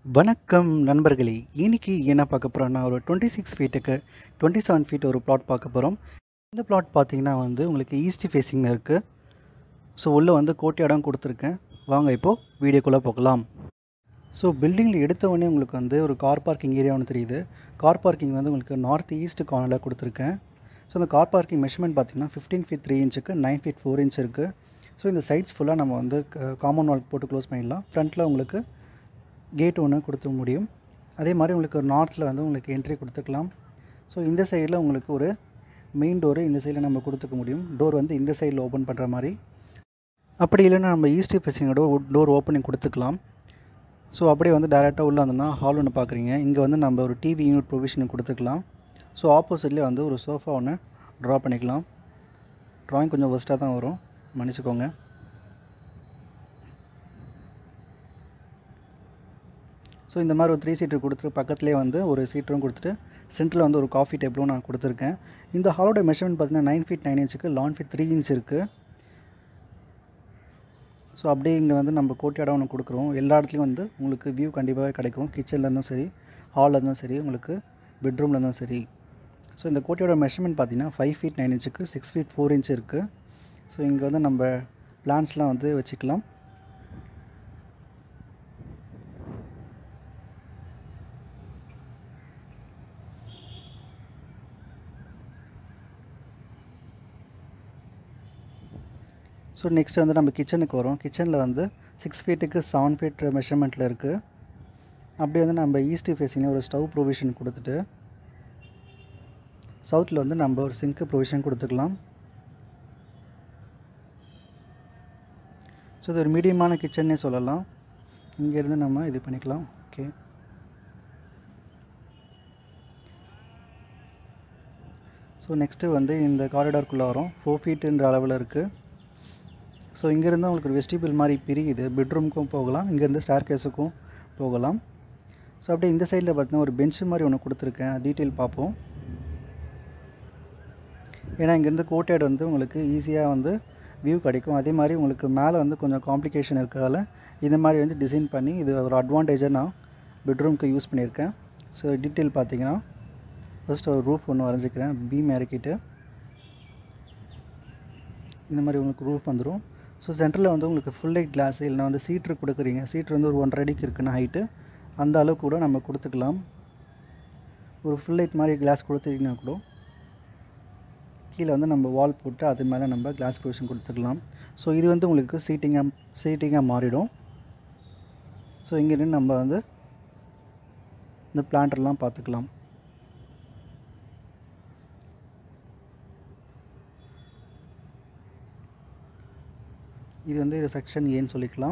வணக்கம் நண்பர்களே இன்னைக்கு என்ன பார்க்க போகிறோம்னா ஒரு டுவெண்ட்டி சிக்ஸ் ஃபீட்டுக்கு டுவெண்ட்டி செவன் ஃபீட் ஒரு பிளாட் பார்க்க போகிறோம் இந்த பிளாட் பார்த்தீங்கன்னா வந்து உங்களுக்கு ஈஸ்ட் ஃபேஸிங்கில் இருக்குது ஸோ உள்ளே வந்து கோட்டை இடம் கொடுத்துருக்கேன் வாங்க இப்போது வீடியோக்குள்ளே போகலாம் ஸோ பில்டிங்கில் எடுத்த உடனே உங்களுக்கு வந்து ஒரு கார் பார்க்கிங் ஏரியா ஒன்று தெரியுது கார் பார்க்கிங் வந்து உங்களுக்கு நார்த் ஈஸ்ட் கார்னரில் கொடுத்துருக்கேன் ஸோ இந்த கார் பார்க்கிங் மெஷர்மெண்ட் பார்த்தீங்கன்னா ஃபிஃப்டீன் ஃபீட் த்ரீ இன்ச்சுக்கு நைன் ஃபீட் ஃபோர் இன்ச் இருக்குது ஸோ இந்த சைட்ஸ் ஃபுல்லாக நம்ம வந்து காமன் வால் போட்டு க்ளோஸ் பண்ணிடலாம் ஃப்ரண்ட்டில் உங்களுக்கு கேட் ஒன்று கொடுத்து முடியும் அதே மாதிரி உங்களுக்கு நார்த்தில் வந்து உங்களுக்கு என்ட்ரி கொடுத்துக்கலாம் ஸோ இந்த சைடில் உங்களுக்கு ஒரு மெயின் டோரு இந்த சைடில் நம்ம கொடுத்துக்க முடியும் டோர் வந்து இந்த சைடில் ஓப்பன் பண்ணுற மாதிரி அப்படி இல்லைன்னா நம்ம ஈஸ்ட் ஃபேஸிங்கோட டோர் ஓப்பனிங் கொடுத்துக்கலாம் ஸோ அப்படியே வந்து டேரெக்டாக உள்ளே வந்தோம்னா ஹால் ஒன்று பார்க்குறீங்க இங்கே வந்து நம்ம ஒரு டிவி யூனிட் ப்ரொவிஷன் கொடுத்துக்கலாம் ஸோ ஆப்போசிட்லேயே வந்து ஒரு சோஃபா ஒன்று ட்ரா பண்ணிக்கலாம் ட்ராயிங் கொஞ்சம் ஒஸ்ட்டாக தான் வரும் மன்னிச்சுக்கோங்க ஸோ இந்த மாதிரி ஒரு த்ரீ சீட்டர் கொடுத்துட்டு பக்கத்துலேயே வந்து ஒரு சீட்டரும் கொடுத்துட்டு சென்டரில் வந்து ஒரு காஃபி டேபிளும் நான் கொடுத்துருக்கேன் இந்த ஹாலோட மெஷர்மெண்ட் பார்த்தீங்கன்னா நைன் ஃபீட் நைன் இன்ச்சுக்கு லான் ஃபீட் த்ரீ இன்ச் இருக்குது ஸோ அப்படியே இங்கே வந்து நம்ம கோட்டியாடம் ஒன்று கொடுக்குறோம் எல்லா இடத்துலையும் வந்து உங்களுக்கு வியூ கண்டிப்பாகவே கிடைக்கும் கிச்சனில் இருந்தும் சரி ஹாலில் இருந்தும் சரி உங்களுக்கு பெட்ரூமில் இருந்தும் சரி ஸோ இந்த கோட்டியோட மெஷர்மெண்ட் பார்த்தீங்கன்னா ஃபைவ் ஃபீட் நைன் இன்ச்சுக்கு சிக்ஸ் ஃபீட் ஃபோர் இன்ச் இருக்குது ஸோ இங்கே வந்து நம்ம பிளான்ஸ்லாம் வந்து வச்சுக்கலாம் ஸோ நெக்ஸ்ட் வந்து நம்ம கிச்சனுக்கு வரோம் கிச்சனில் வந்து சிக்ஸ் ஃபீட்டுக்கு செவன் ஃபீட் மெஷர்மெண்ட்டில் இருக்குது அப்படியே வந்து நம்ம ஈஸ்ட் ஃபேஸிங்கில் ஒரு ஸ்டவ் ப்ரொவிஷன் கொடுத்துட்டு சவுத்தில் வந்து நம்ம ஒரு சிங்க்கு ப்ரொவிஷன் கொடுத்துக்கலாம் ஸோ இது ஒரு மீடியமான கிச்சன்னே சொல்லலாம் இங்கேருந்து நம்ம இது பண்ணிக்கலாம் ஓகே ஸோ நெக்ஸ்ட்டு வந்து இந்த காரிடார்க்குள்ளே வரும் ஃபோர் ஃபீட்டுன்ற அளவில் இருக்குது ஸோ இங்கேருந்து உங்களுக்கு ஒரு வெஸ்டிபிள் மாதிரி பிரியுது பெட்ரூமுக்கும் போகலாம் இங்கேருந்து ஸ்டார் கேஸுக்கும் போகலாம் ஸோ அப்படியே இந்த சைடில் பார்த்தீங்கன்னா ஒரு பெஞ்சு மாதிரி ஒன்று கொடுத்துருக்கேன் டீட்டெயில் பார்ப்போம் ஏன்னா இங்கேருந்து கோட்டேட் வந்து உங்களுக்கு ஈஸியாக வந்து வியூ கிடைக்கும் அதே மாதிரி உங்களுக்கு மேலே வந்து கொஞ்சம் காம்ப்ளிகேஷன் இருக்கிறதால இந்த மாதிரி வந்து டிசைன் பண்ணி இது ஒரு அட்வான்டேஜாக நான் பெட்ரூம்க்கு யூஸ் பண்ணியிருக்கேன் ஸோ டீட்டெயில் பார்த்தீங்கன்னா ஃபஸ்ட் ஒரு ரூஃப் ஒன்று வரைஞ்சிக்கிறேன் பீம் இறக்கிட்டு இந்த மாதிரி உங்களுக்கு ரூஃப் வந்துடும் ஸோ சென்டரில் வந்து உங்களுக்கு ஃபுல் லைட் கிளாஸ் இல்லைனா வந்து சீட்ரு கொடுக்குறீங்க சீட்ரு வந்து ஒரு ஒன்றரை அடிக்கு இருக்குன்னு ஹைட்டு அந்த அளவுக்கு கூட நம்ம கொடுத்துக்கலாம் ஒரு ஃபுல் லைட் மாதிரி கிளாஸ் கொடுத்துட்டிங்கன்னா கூட கீழே வந்து நம்ம வால் போட்டு அது மேலே நம்ம கிளாஸ் ப்ரொவிஷன் கொடுத்துக்கலாம் ஸோ இது வந்து உங்களுக்கு சீட்டிங்காக சீட்டிங்காக மாறிடும் ஸோ இங்கேருந்து நம்ம வந்து இந்த பிளான்டர்லாம் பார்த்துக்கலாம் இது வந்து செக்ஷன் ஏன்னு சொல்லிக்கலாம்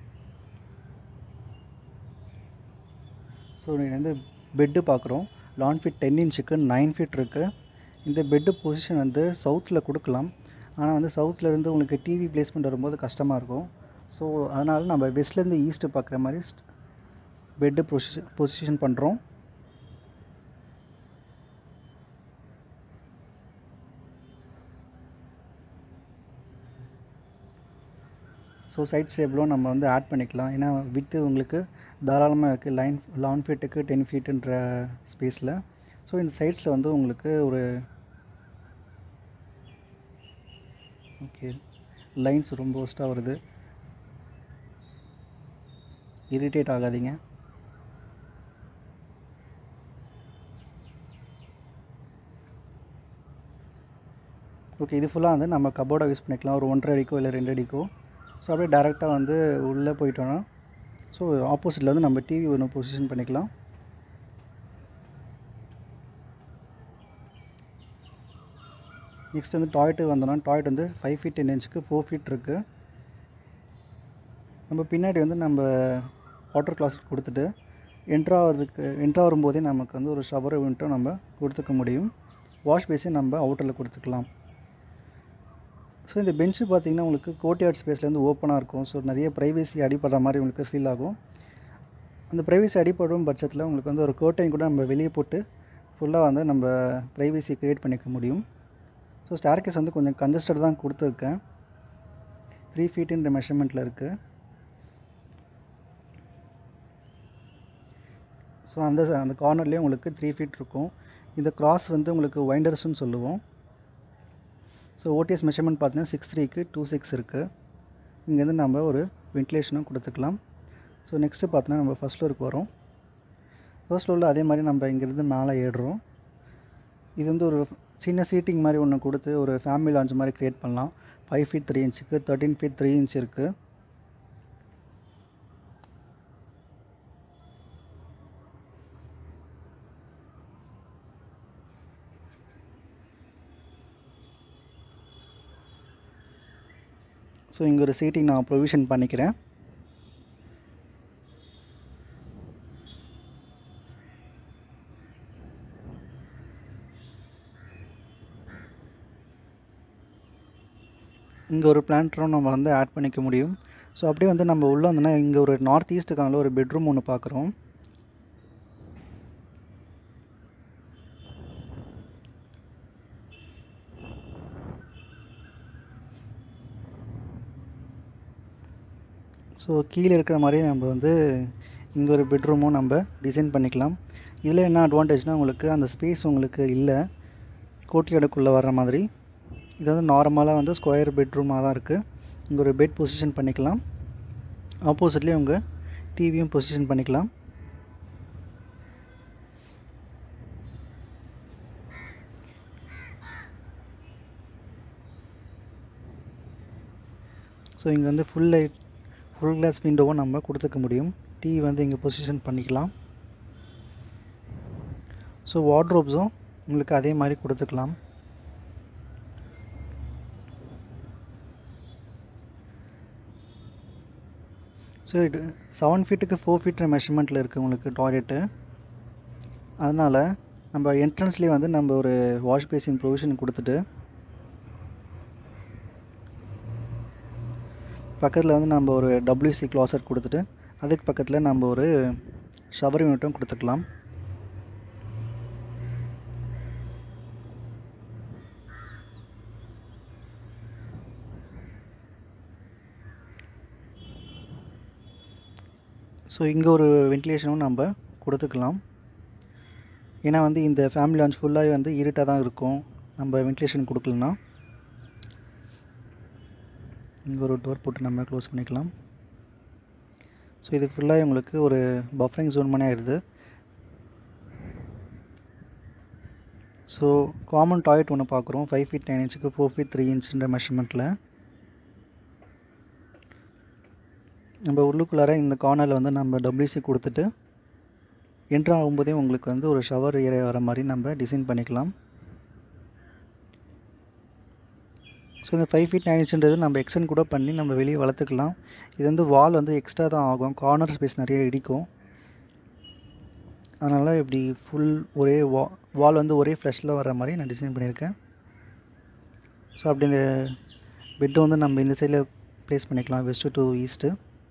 ஸோ நீங்கள் வந்து பெட்டு பார்க்குறோம் லான் ஃபிட் டென் இன்ச்சுக்கு நைன் ஃபீட் இருக்குது இந்த பெட்டு பொசிஷன் வந்து சவுத்தில் கொடுக்கலாம் ஆனால் வந்து சவுத்தில் இருந்து உங்களுக்கு டிவி பிளேஸ்மெண்ட் வரும்போது கஷ்டமாக இருக்கும் ஸோ அதனால் நம்ம வெஸ்ட்லேருந்து ஈஸ்ட்டு பார்க்குற மாதிரி பெட்டு பொசிஷன் பொசிஷன் பண்ணுறோம் ஸோ சைட் ஸ்டேபிளும் நம்ம வந்து ஆட் பண்ணிக்கலாம் ஏன்னா வித்து உங்களுக்கு தாராளமாக இருக்குது லைன் லான் ஃபீட்டுக்கு டென் ஃபீட்டுன்ற ஸ்பேஸில் ஸோ இந்த சைட்ஸில் வந்து உங்களுக்கு ஒரு ஓகே லைன்ஸ் ரொம்ப ஒஸ்ட்டாக வருது இரிட்டேட் ஆகாதீங்க ஓகே இது ஃபுல்லாக வந்து நம்ம கபோர்டாக யூஸ் பண்ணிக்கலாம் ஒரு ஒன்றரை அடிக்கோ இல்லை ரெண்டு அடிக்கோ ஸோ அப்படியே டேரெக்டாக வந்து உள்ளே போயிட்டோன்னா ஸோ ஆப்போசிட்டில் வந்து நம்ம டிவி ஒன்று பொசிஷன் பண்ணிக்கலாம் நெக்ஸ்ட் வந்து டாய்ட்டு வந்தோம்னா டாய்ட் வந்து ஃபைவ் ஃபீட் டென் இன்ச்சுக்கு ஃபோர் ஃபீட் இருக்குது நம்ம பின்னாடி வந்து நம்ம வாட்டர் கிளாஸ் கொடுத்துட்டு என்ட்ரு ஆகிறதுக்கு என்ட்ரு வரும்போதே நமக்கு வந்து ஒரு ஷவர் விண்ட்டும் நம்ம கொடுத்துக்க முடியும் வாஷ் பேஸையும் நம்ம அவுட்டரில் கொடுத்துக்கலாம் ஸோ இந்த பெஞ்சு பார்த்திங்கன்னா உங்களுக்கு கோட்டியார்ட் ஸ்பேஸ்லேருந்து ஓப்பனாக இருக்கும் ஸோ நிறைய ப்ரைவேசி அடிப்படுற மாதிரி உங்களுக்கு ஃபீல் ஆகும் அந்த ப்ரைவேசி அடிப்படும் பட்சத்தில் உங்களுக்கு வந்து ஒரு கோட்டைன் கூட நம்ம வெளியே போட்டு ஃபுல்லாக வந்து நம்ம ப்ரைவேசி க்ரியேட் பண்ணிக்க முடியும் ஸோ ஸ்டார்கேஸ் வந்து கொஞ்சம் கன்ஜஸ்டட் தான் கொடுத்துருக்கேன் த்ரீ ஃபீட்டுன்ற மெஷர்மெண்ட்டில் இருக்குது ஸோ அந்த அந்த கார்னர்லேயே உங்களுக்கு த்ரீ ஃபீட் இருக்கும் இந்த கிராஸ் வந்து உங்களுக்கு வைண்டர்ஸ்னு சொல்லுவோம் ஸோ ஓடிஎஸ் மெஷர்மெண்ட் பார்த்தீங்கன்னா சிக்ஸ் த்ரீக்கு டூ சிக்ஸ் இருக்குது இங்கேருந்து நம்ம ஒரு வென்டிலேஷனும் கொடுத்துக்கலாம் ஸோ நெக்ஸ்ட்டு பார்த்தோன்னா நம்ம ஃபஸ்ட் ஃப்ளோருக்கு வரோம் ஃபர்ஸ்ட் ஃப்ளோரில் அதே மாதிரி நம்ம இங்கேருந்து மேலே ஏறுறோம் இது வந்து ஒரு சின்ன சீட்டிங் மாதிரி ஒன்று கொடுத்து ஒரு ஃபேமிலி லான்ச் மாதிரி க்ரியேட் பண்ணலாம் ஃபைவ் ஃபீட் த்ரீ இன்ச்சுக்கு தேர்ட்டின் ஃபீட் த்ரீ இன்ச் இருக்குது ஸோ இங்கே ஒரு சீட்டிங் நான் ப்ரொவிஷன் பண்ணிக்கிறேன் இங்கே ஒரு பிளான்ட்ரும் நம்ம வந்து ஆட் பண்ணிக்க முடியும் ஸோ அப்படியே வந்து நம்ம உள்ளே வந்தோன்னா இங்கே ஒரு நார்த் ஈஸ்ட்டுக்கான ஒரு பெட்ரூம் ஒன்று பார்க்குறோம் ஸோ கீழே இருக்கிற மாதிரி நம்ம வந்து இங்கே ஒரு பெட்ரூமும் நம்ம டிசைன் பண்ணிக்கலாம் இதில் என்ன அட்வான்டேஜ்னால் உங்களுக்கு அந்த ஸ்பேஸ் உங்களுக்கு இல்லை கோட்டியாடுக்குள்ளே வர்ற மாதிரி இது வந்து நார்மலாக வந்து ஸ்கொயர் பெட்ரூமாக தான் இருக்குது இங்கே ஒரு பெட் பொசிஷன் பண்ணிக்கலாம் ஆப்போசிட்லேயே உங்கள் டிவியும் பொசிஷன் பண்ணிக்கலாம் ஸோ இங்கே வந்து ஃபுல் லைட் ஃபுல் கிளாஸ் விண்டோவும் நம்ம கொடுத்துக்க முடியும் டிவி வந்து இங்கே பொசிஷன் பண்ணிக்கலாம் ஸோ வார்ட்ரோப்ஸும் உங்களுக்கு அதே மாதிரி கொடுத்துக்கலாம் ஸோ இது செவன் ஃபீட்டுக்கு ஃபோர் ஃபீட் மெஷர்மெண்ட்டில் இருக்குது உங்களுக்கு டாய்லெட்டு அதனால் நம்ம என்ட்ரன்ஸ்லேயே வந்து நம்ம ஒரு வாஷ் பேசின் ப்ரொவிஷன் கொடுத்துட்டு பக்கத்தில் வந்து நம்ம ஒரு டபிள்யூசி க்ளாசட் கொடுத்துட்டு அதுக்கு பக்கத்தில் நம்ம ஒரு ஷவர் யூனிட்டும் கொடுத்துக்கலாம் ஸோ இங்கே ஒரு வென்டிலேஷனும் நம்ம கொடுத்துக்கலாம் ஏன்னா வந்து இந்த ஃபேமிலி லான்ச் ஃபுல்லாகவே வந்து இருட்டாக தான் இருக்கும் நம்ம வென்டிலேஷன் கொடுக்கலனா இங்கே ஒரு டோர் போட்டு நம்ம க்ளோஸ் பண்ணிக்கலாம் ஸோ இது ஃபுல்லாக உங்களுக்கு ஒரு பஃபரிங் ஜோன் மாதிரி ஆயிடுது ஸோ காமன் டாய்லெட் ஒன்று பார்க்குறோம் ஃபைவ் ஃபீட் நைன் இன்ச்சுக்கு ஃபோர் ஃபீட் த்ரீ இன்ச்சுன்ற மெஷர்மெண்ட்டில் நம்ம உள்ளுக்குள்ளார இந்த கார்னரில் வந்து நம்ம டபிள்யூசி கொடுத்துட்டு என்ட்ரு ஆகும்போதே உங்களுக்கு வந்து ஒரு ஷவர் ஏரியா வர மாதிரி நம்ம டிசைன் பண்ணிக்கலாம் ஸோ இந்த ஃபைவ் ஃபீட் நைன் இன்ச்சுன்றது நம்ம எக்ஸ்டெண்ட் கூட பண்ணி நம்ம வெளியே வளர்த்துக்கலாம் இது வந்து வால் வந்து எக்ஸ்ட்ரா தான் ஆகும் கார்னர் ஸ்பேஸ் நிறைய இடிக்கும் அதனால் இப்படி ஃபுல் ஒரே வா வால் வந்து ஒரே ஃப்ளஷில் வர மாதிரி நான் டிசைன் பண்ணியிருக்கேன் ஸோ அப்படி இந்த பெட்டு வந்து நம்ம இந்த சைடில் ப்ளேஸ் பண்ணிக்கலாம் வெஸ்ட்டு டு ஈஸ்ட்டு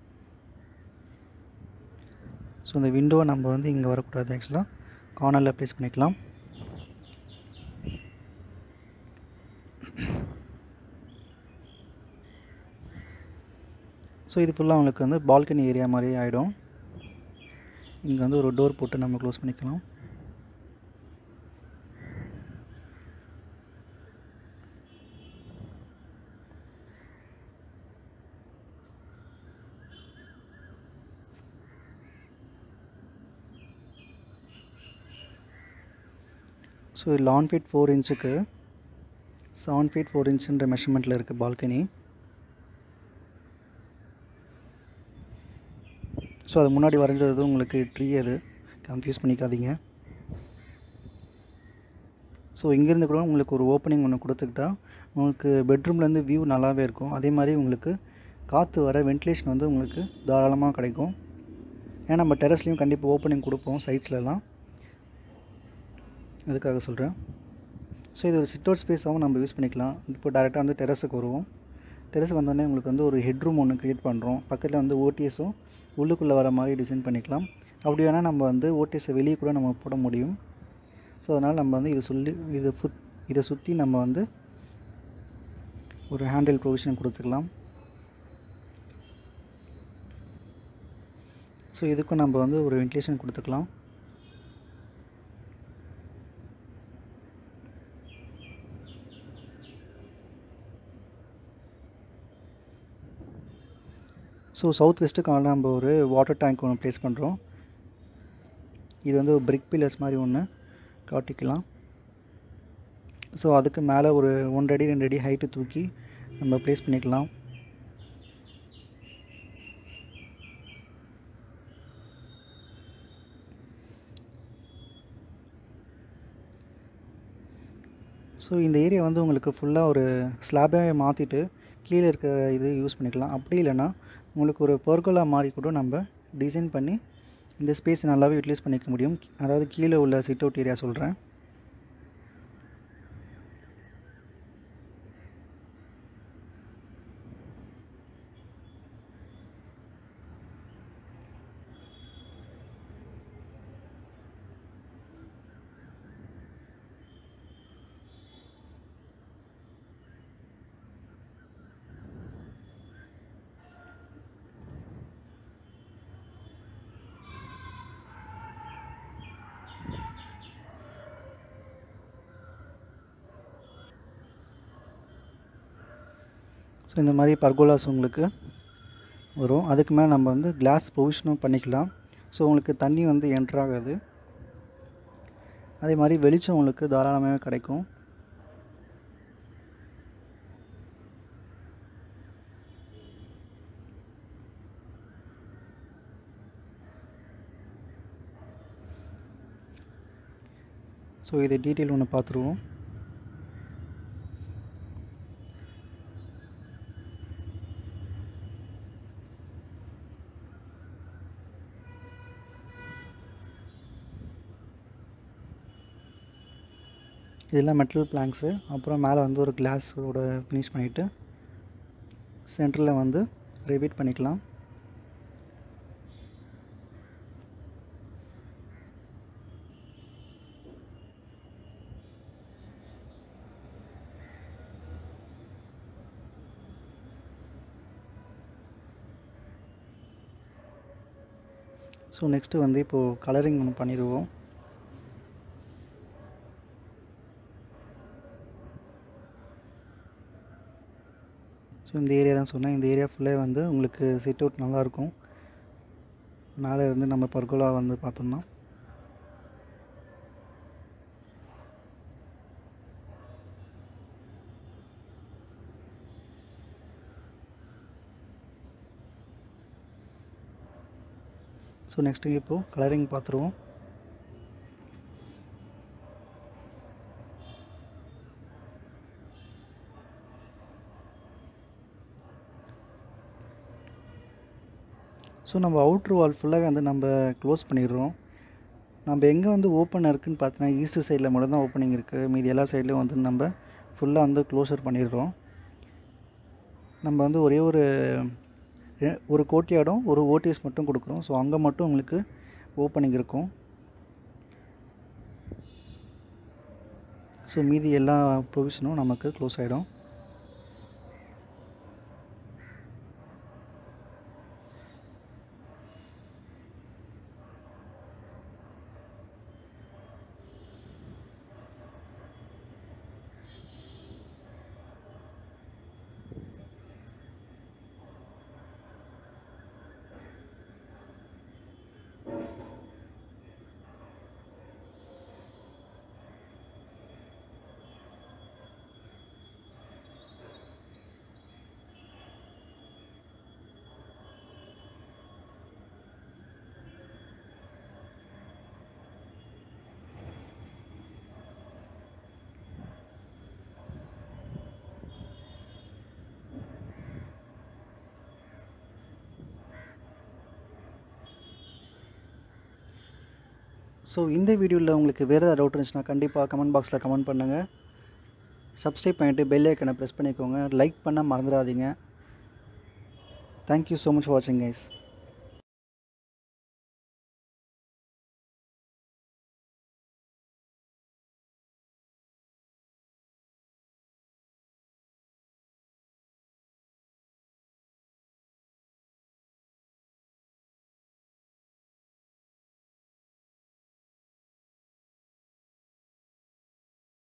ஸோ இந்த விண்டோவை நம்ம வந்து இங்கே வரக்கூடாது ஆக்சுவலாக கார்னரில் ப்ளேஸ் பண்ணிக்கலாம் ஸோ இது ஃபுல்லாக உங்களுக்கு வந்து பால்கனி ஏரியா மாதிரி ஆகிடும் இங்கே வந்து ஒரு டோர் போட்டு நம்ம க்ளோஸ் பண்ணிக்கலாம் ஸோ லான் ஃபீட் ஃபோர் இன்ச்சுக்கு செவன் ஃபீட் ஃபோர் இன்ச்சுன்ற மெஷர்மெண்ட்டில் இருக்குது பால்கனி ஸோ அது முன்னாடி வரைஞ்சது உங்களுக்கு ட்ரீ அது கன்ஃபியூஸ் பண்ணிக்காதீங்க ஸோ இங்கேருந்து கூட உங்களுக்கு ஒரு ஓப்பனிங் ஒன்று கொடுத்துக்கிட்டா உங்களுக்கு பெட்ரூம்லேருந்து வியூ நல்லாவே இருக்கும் அதே மாதிரி உங்களுக்கு காற்று வர வென்டிலேஷன் வந்து உங்களுக்கு தாராளமாக கிடைக்கும் ஏன்னா நம்ம டெரஸ்லேயும் கண்டிப்பாக ஓப்பனிங் கொடுப்போம் சைட்ஸ்லலாம் அதுக்காக சொல்கிறேன் ஸோ இது ஒரு சிட் அவுட் ஸ்பேஸாகவும் நம்ம யூஸ் பண்ணிக்கலாம் இப்போ டேரெக்டாக வந்து டெரஸுக்கு வருவோம் டெரஸுக்கு வந்தோடனே உங்களுக்கு வந்து ஒரு ஹெட்ரூம் ஒன்று க்ரியேட் பண்ணுறோம் பக்கத்தில் வந்து ஓடிஎஸும் உள்ளுக்குள்ளே வர மாதிரி டிசைன் பண்ணிக்கலாம் அப்படி வேணால் நம்ம வந்து ஓடிஎஸை வெளியே கூட நம்ம போட முடியும் ஸோ அதனால் நம்ம வந்து இதை சொல்லி இதை ஃபுத் இதை சுற்றி நம்ம வந்து ஒரு ஹேண்டில் ப்ரொவிஷன் கொடுத்துக்கலாம் ஸோ இதுக்கும் நம்ம வந்து ஒரு வென்டிலேஷன் கொடுத்துக்கலாம் ஸோ சவுத் வெஸ்ட்டுக்கான நம்ம ஒரு வாட்டர் டேங்க் ஒன்று ப்ளேஸ் பண்ணுறோம் இது வந்து ஒரு பிரிக் பில்லர்ஸ் மாதிரி ஒன்று காட்டிக்கலாம் ஸோ அதுக்கு மேலே ஒரு ஒன்றரை அடி ரெண்டு அடி ஹைட்டு தூக்கி நம்ம ப்ளேஸ் பண்ணிக்கலாம் ஸோ இந்த ஏரியா வந்து உங்களுக்கு ஃபுல்லாக ஒரு ஸ்லாபாகவே மாற்றிட்டு கீழே இருக்கிற இது யூஸ் பண்ணிக்கலாம் அப்படி இல்லைன்னா உங்களுக்கு ஒரு பர்கோலா மாதிரி கூட நம்ம டிசைன் பண்ணி இந்த ஸ்பேஸ் நல்லாவே யூட்டிலைஸ் பண்ணிக்க முடியும் அதாவது கீழே உள்ள சிட் அவுட் ஏரியா சொல்கிறேன் ஸோ இந்த மாதிரி பர்கோலாஸ் உங்களுக்கு வரும் அதுக்கு மேலே நம்ம வந்து கிளாஸ் ப்ரொவிஷனும் பண்ணிக்கலாம் ஸோ உங்களுக்கு தண்ணி வந்து என்ட்ராகாது அதே மாதிரி வெளிச்சம் உங்களுக்கு தாராளமாகவே கிடைக்கும் ஸோ இது டீட்டெயில் ஒன்று பார்த்துருவோம் இதெல்லாம் மெட்டல் பிளாங்க்ஸு அப்புறம் மேலே வந்து ஒரு கிளாஸோட ஃபினிஷ் பண்ணிவிட்டு சென்டரில் வந்து ரிவீட் பண்ணிக்கலாம் ஸோ நெக்ஸ்ட்டு வந்து இப்போது கலரிங் ஒன்று பண்ணிடுவோம் ஸோ இந்த ஏரியா தான் சொன்னேன் இந்த ஏரியா ஃபுல்லாக வந்து உங்களுக்கு சிட் அவுட் நல்லாயிருக்கும் மேலே இருந்து நம்ம பர்கோலா வந்து பார்த்தோம்னா ஸோ நெக்ஸ்ட்டு இப்போது கலரிங் பார்த்துருவோம் ஸோ நம்ம அவுட்ரு வால் ஃபுல்லாகவே வந்து நம்ம க்ளோஸ் பண்ணிடுறோம் நம்ம எங்கே வந்து ஓப்பன் இருக்குதுன்னு பார்த்தீங்கன்னா ஈஸ்ட் சைடில் மட்டும் தான் ஓப்பனிங் இருக்குது மீதி எல்லா சைட்லேயும் வந்து நம்ம ஃபுல்லாக வந்து க்ளோஸர் பண்ணிடுறோம் நம்ம வந்து ஒரே ஒரு ஒரு கோட்டியாடம் ஒரு ஓடிஎஸ் மட்டும் கொடுக்குறோம் ஸோ அங்கே மட்டும் உங்களுக்கு ஓப்பனிங் இருக்கும் ஸோ மீதி எல்லா ப்ரொவிஷனும் நமக்கு க்ளோஸ் ஆகிடும் ஸோ இந்த வீடியோவில் உங்களுக்கு வேறு ஏதாவது டவுட் இருந்துச்சுன்னா கண்டிப்பாக கமெண்ட் பாக்ஸில் கமெண்ட் பண்ணுங்கள் சப்ஸ்கிரைப் பண்ணிவிட்டு பெல் ஐக்கனை ப்ரெஸ் பண்ணிக்கோங்க லைக் பண்ண மறந்துடாதீங்க தேங்க்யூ ஸோ மச் ஃபார் வாட்சிங் கைஸ்